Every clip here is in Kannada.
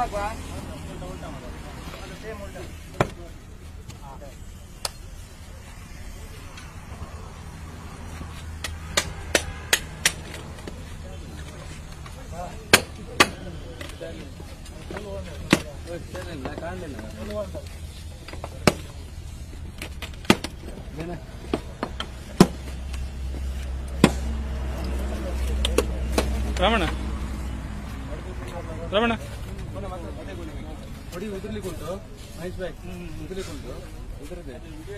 ರಮಣ ರಮಣ ಹೊಡಿ ಉದುರ್ಲಿಕ್ಕೆ ಉಂಟು ಮಹೇಶ್ ಬಾಯ್ ಉದುರ್ಲಿಕ್ಕೆ ಉಂಟು ಉದುರದೆ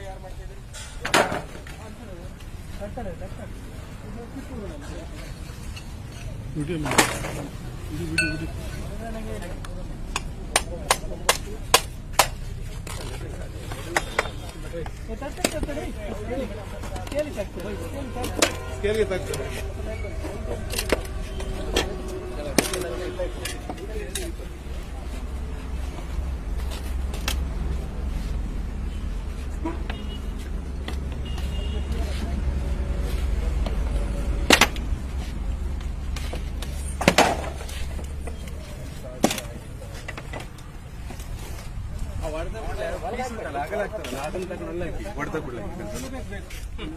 ವಿಡಿಯೋ ಮಾಡಿ ವಿಡಿಯೋ ವಿಡಿಯೋ ವಿಡಿಯೋ ಸ್ಕೇಲ್ಗೆ ತಗ್ತದೆ ಅಗಲ ಆಗ್ತದಲ್ಲ ಅದನ್ನ ತಗೊಂಡು ಅಲ್ಲ ಹಾಕಿ ಹೊಡೆದ ಬಿಡ್ಲಿಕ್ಕೆ